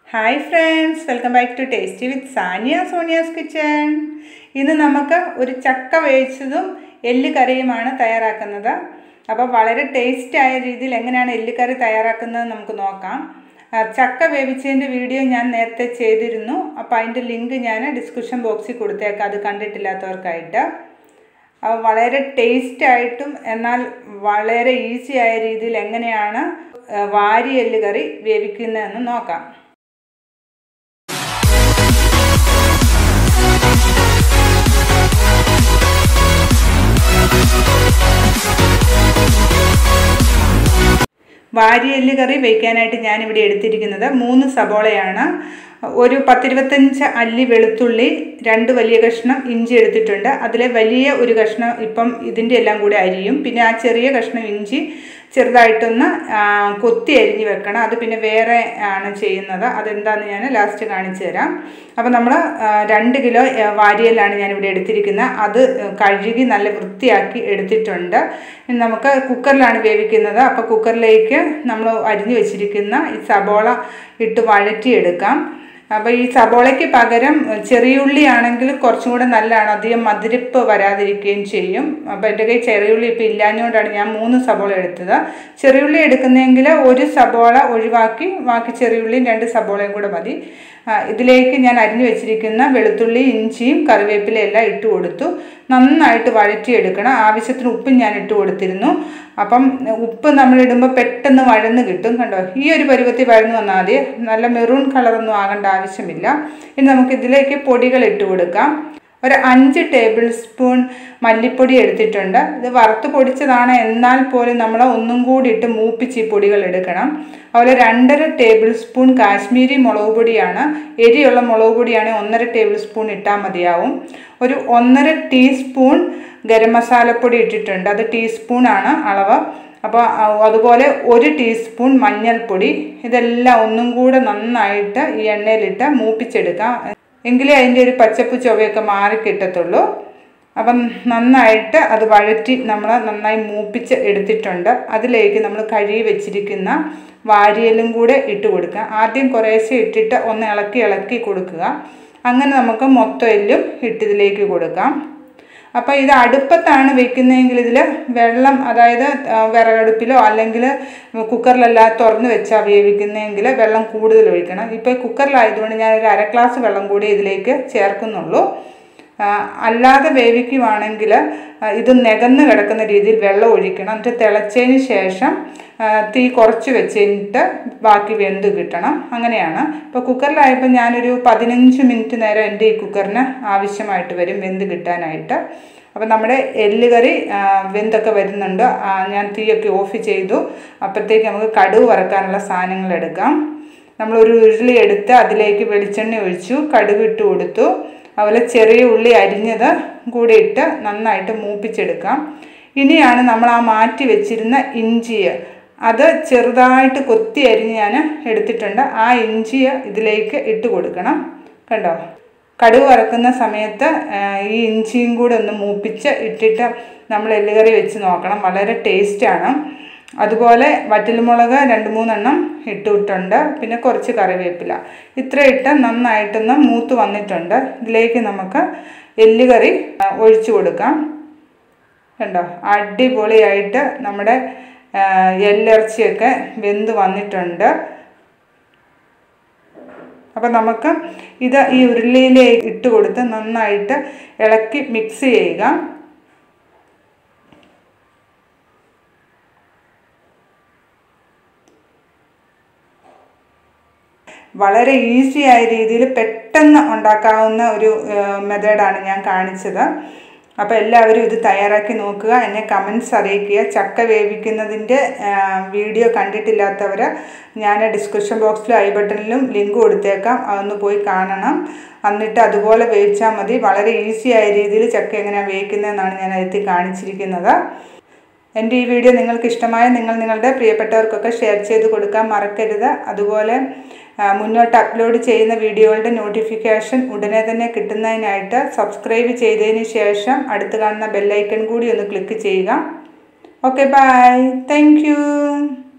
hi friends welcome back to tasty with Saniya Sonia's kitchen ഇന്ന് നമുക്ക് ഒരു ചക്ക വേവിച്ചതും എല്ല് കറിയുമാണ് തയ്യാറാക്കുന്നത് അപ്പോൾ വളരെ ടേസ്റ്റായ രീതിയിൽ എങ്ങനെയാണ് എല്ല് കറി തയ്യാറാക്കുന്നത് നമുക്ക് നോക്കാം ആ, ചക്ക വേവിച്ചതിൻ്റെ വീഡിയോ ഞാൻ നേരത്തെ ചെയ്തിരുന്നു അപ്പോൾ അതിൻ്റെ ലിങ്ക് ഞാൻ ഡിസ്ക്രിപ്ഷൻ ബോക്സിൽ കൊടുത്തേക്കാം അത് കണ്ടിട്ടില്ലാത്തവർക്കായിട്ട് അത് വളരെ ടേസ്റ്റ് ആയിട്ടും എന്നാൽ വളരെ ഈസി ആയ രീതിയിൽ എങ്ങനെയാണ് ആ, വാരിയെല്ല് കറി വേവിക്കുന്നതെന്ന് നോക്കാം വാരിയെല്ല് കറി വയ്ക്കാനായിട്ട് ഞാനിവിടെ എടുത്തിരിക്കുന്നത് മൂന്ന് സബോളയാണ് ഒരു പത്തിരുപത്തഞ്ച് അല്ലി വെളുത്തുള്ളി രണ്ട് വലിയ കഷ്ണം ഇഞ്ചി എടുത്തിട്ടുണ്ട് അതിലെ വലിയ ഒരു കഷ്ണം ഇപ്പം ഇതിൻ്റെ എല്ലാം കൂടെ അരിയും പിന്നെ ആ ചെറിയ കഷ്ണം ഇഞ്ചി ചെറുതായിട്ടൊന്ന് ആ, കൊത്തി അരിഞ്ഞ് വെക്കണം അത് പിന്നെ വേറെ ആണ് ചെയ്യുന്നത് അതെന്താണെന്ന് ഞാൻ ലാസ്റ്റ് കാണിച്ചു തരാം അപ്പോൾ നമ്മൾ രണ്ട് കിലോ ആ, വാരിയലാണ് ഞാനിവിടെ എടുത്തിരിക്കുന്നത് അത് കഴുകി നല്ല വൃത്തിയാക്കി എടുത്തിട്ടുണ്ട് ഇനി നമുക്ക് കുക്കറിലാണ് വേവിക്കുന്നത് അപ്പോൾ കുക്കറിലേക്ക് നമ്മൾ അരിഞ്ഞു വെച്ചിരിക്കുന്ന ഈ സബോള ഇട്ട് വഴറ്റിയെടുക്കാം അപ്പോൾ ഈ സബോളയ്ക്ക് പകരം ചെറിയുള്ളി ആണെങ്കിൽ കുറച്ചും കൂടെ നല്ലതാണ് അധികം മധുരിപ്പ് വരാതിരിക്കുകയും ചെയ്യും അപ്പോൾ എൻ്റെ കയ്യിൽ ചെറിയുള്ളി ഇപ്പോൾ ഇല്ലാഞ്ഞുകൊണ്ടാണ് ഞാൻ മൂന്ന് സബോള എടുത്തത് ചെറിയുള്ളി എടുക്കുന്നതെങ്കിൽ ഒരു സബോള ഒഴിവാക്കി ബാക്കി ചെറിയുള്ളിയും രണ്ട് സബോളയും കൂടെ മതി ആ, ഇതിലേക്ക് ഞാൻ അരിഞ്ഞു വെച്ചിരിക്കുന്ന വെളുത്തുള്ളി ഇഞ്ചിയും കറിവേപ്പിലയും എല്ലാം ഇട്ട് കൊടുത്തു നന്നായിട്ട് വഴറ്റിയെടുക്കണം ആവശ്യത്തിന് ഉപ്പും ഞാൻ ഇട്ട് കൊടുത്തിരുന്നു അപ്പം ഉപ്പ് നമ്മളിടുമ്പോൾ പെട്ടെന്ന് വഴന്ന് കിട്ടും കണ്ടോ ഈ ഒരു പരുവത്തിൽ വഴന്ന് വന്നാൽ മതി നല്ല മെറൂൺ കളറൊന്നും ആകേണ്ട ആവശ്യമില്ല ഇനി നമുക്ക് ഇതിലേക്ക് പൊടികൾ ഇട്ട് കൊടുക്കാം ഒരു അഞ്ച് ടേബിൾ സ്പൂൺ മല്ലിപ്പൊടി എടുത്തിട്ടുണ്ട് ഇത് വറുത്ത് പൊടിച്ചതാണ് എന്നാൽ പോലും നമ്മൾ ഒന്നും കൂടി ഇട്ട് മൂപ്പിച്ച് ഈ പൊടികൾ എടുക്കണം അതുപോലെ രണ്ടര ടേബിൾ സ്പൂൺ കാശ്മീരി മുളക് പൊടിയാണ് എരിയുള്ള മുളക് പൊടിയാണെങ്കിൽ ഒന്നര ടേബിൾ സ്പൂൺ ഇട്ടാൽ മതിയാവും ഒരു ഒന്നര ടീസ്പൂൺ ഗരം മസാലപ്പൊടി ഇട്ടിട്ടുണ്ട് അത് ടീസ്പൂണാണ് അളവ് അപ്പോൾ അതുപോലെ ഒരു ടീസ്പൂൺ മഞ്ഞൾപ്പൊടി ഇതെല്ലാം ഒന്നും കൂടെ നന്നായിട്ട് ഈ എണ്ണയിലിട്ട് മൂപ്പിച്ചെടുക്കാം എങ്കിലേ അതിൻ്റെ ഒരു പച്ചപ്പ് ചൊവയൊക്കെ മാറി കിട്ടത്തുള്ളൂ അപ്പം നന്നായിട്ട് അത് വഴറ്റി നമ്മൾ നന്നായി മൂപ്പിച്ച് എടുത്തിട്ടുണ്ട് അതിലേക്ക് നമ്മൾ കഴുകി വെച്ചിരിക്കുന്ന വാരിയലും കൂടെ ഇട്ട് കൊടുക്കുക ആദ്യം കുറേശ്ശെ ഇട്ടിട്ട് ഒന്ന് ഇളക്കി ഇളക്കി കൊടുക്കുക അങ്ങനെ നമുക്ക് മൊത്തം എല്ലും ഇട്ടിതിലേക്ക് കൊടുക്കാം അപ്പോൾ ഇത് അടുപ്പത്താണ് വെക്കുന്നതെങ്കിൽ ഇതിൽ വെള്ളം അതായത് ആ, വിറകടുപ്പിലോ അല്ലെങ്കിൽ കുക്കറിലല്ലാതെ തുറന്ന് വെച്ചാൽ വേവിക്കുന്നതെങ്കിൽ വെള്ളം കൂടുതൽ ഒഴിക്കണം ഇപ്പോൾ കുക്കറിലായതുകൊണ്ട് ഞാൻ ഒരു അര ഗ്ലാസ് വെള്ളം കൂടി ഇതിലേക്ക് ചേർക്കുന്നുള്ളൂ ആ, അല്ലാതെ വേവിക്കുവാണെങ്കിൽ ആ, ഇത് നികന്ന് കിടക്കുന്ന രീതിയിൽ വെള്ളം ഒഴിക്കണം എന്നിട്ട് തിളച്ചതിന് ശേഷം ആ, തീ കുറച്ച് വെച്ചിട്ട് ബാക്കി വെന്ത് കിട്ടണം അങ്ങനെയാണ് ഇപ്പോൾ കുക്കറിലായപ്പോൾ ഞാനൊരു പതിനഞ്ച് മിനിറ്റ് നേരം എൻ്റെ ഈ കുക്കറിന് ആവശ്യമായിട്ട് വരും വെന്ത് കിട്ടാനായിട്ട് അപ്പോൾ നമ്മുടെ എല്ല് കറി ആ, വെന്തൊക്കെ വരുന്നുണ്ട് ആ, ഞാൻ തീയൊക്കെ ഓഫ് ചെയ്തു അപ്പോഴത്തേക്ക് നമുക്ക് കടുവ് വറക്കാനുള്ള സാധനങ്ങൾ എടുക്കാം നമ്മളൊരു ഉരുളി എടുത്ത് അതിലേക്ക് വെളിച്ചെണ്ണ ഒഴിച്ചു കടുക് ഇട്ട് കൊടുത്തു അതുപോലെ ചെറിയ ഉള്ളി അരിഞ്ഞത് കൂടി ഇട്ട് നന്നായിട്ട് മൂപ്പിച്ചെടുക്കാം ഇനിയാണ് നമ്മൾ ആ മാറ്റി വെച്ചിരുന്ന ഇഞ്ചി അത് ചെറുതായിട്ട് കൊത്തി അരിഞ്ഞ് ഞാൻ എടുത്തിട്ടുണ്ട് ആ ഇഞ്ചി ഇതിലേക്ക് ഇട്ട് കൊടുക്കണം കണ്ടോ കടുക് വറക്കുന്ന സമയത്ത് ആ, ഈ ഇഞ്ചിയും കൂടെ ഒന്ന് മൂപ്പിച്ച് ഇട്ടിട്ട് നമ്മൾ എല്ലുകറി വെച്ച് നോക്കണം വളരെ ടേസ്റ്റാണ് അതുപോലെ വറ്റൽമുളക് രണ്ട് മൂന്നെണ്ണം ഇട്ടിട്ടുണ്ട് പിന്നെ കുറച്ച് കറിവേപ്പില ഇത്ര ഇട്ട് നന്നായിട്ടൊന്ന് മൂത്ത് വന്നിട്ടുണ്ട് ഇതിലേക്ക് നമുക്ക് എല്ലുകറി ആ, ഒഴിച്ചു കൊടുക്കാം കണ്ടോ അടിപൊളിയായിട്ട് നമ്മുടെ ആ, എല്ലിറച്ചിയൊക്കെ വെന്ത് വന്നിട്ടുണ്ട് അപ്പം നമുക്ക് ഇത് ഈ ഉരുളിയിലേക്ക് ഇട്ട് കൊടുത്ത് നന്നായിട്ട് ഇളക്കി മിക്സ് ചെയ്യുക വളരെ ഈസി ആയ രീതിയിൽ പെട്ടെന്ന് ഉണ്ടാക്കാവുന്ന ഒരു മെത്തേഡാണ് ഞാൻ കാണിച്ചത് അപ്പോൾ എല്ലാവരും ഇത് തയ്യാറാക്കി നോക്കുക എന്നെ കമൻസ് അറിയിക്കുക ചക്ക വേവിക്കുന്നതിൻ്റെ വീഡിയോ കണ്ടിട്ടില്ലാത്തവർ ഞാൻ ഡിസ്ക്രിപ്ഷൻ ബോക്സിലും ഐ ബട്ടണിലും ലിങ്ക് കൊടുത്തേക്കാം അതൊന്ന് പോയി കാണണം എന്നിട്ട് അതുപോലെ വേവിച്ചാൽ മതി വളരെ ഈസി ആയ രീതിയിൽ ചക്ക എങ്ങനെയാണ് വേവിക്കുന്നതെന്നാണ് ഞാൻ അതിൽ കാണിച്ചിരിക്കുന്നത് എൻ്റെ ഈ വീഡിയോ നിങ്ങൾക്ക് ഇഷ്ടമായ നിങ്ങൾ നിങ്ങളുടെ പ്രിയപ്പെട്ടവർക്കൊക്കെ ഷെയർ ചെയ്ത് കൊടുക്കാൻ മറക്കരുത് അതുപോലെ ആ, മുന്നോട്ട് അപ്ലോഡ് ചെയ്യുന്ന വീഡിയോകളുടെ നോട്ടിഫിക്കേഷൻ ഉടനെ തന്നെ കിട്ടുന്നതിനായിട്ട് സബ്സ്ക്രൈബ് ചെയ്തതിന് ശേഷം അടുത്ത് കാണുന്ന ബെല്ലൈക്കൺ കൂടി ഒന്ന് ക്ലിക്ക് ചെയ്യുക ഓക്കെ ബൈ താങ്ക്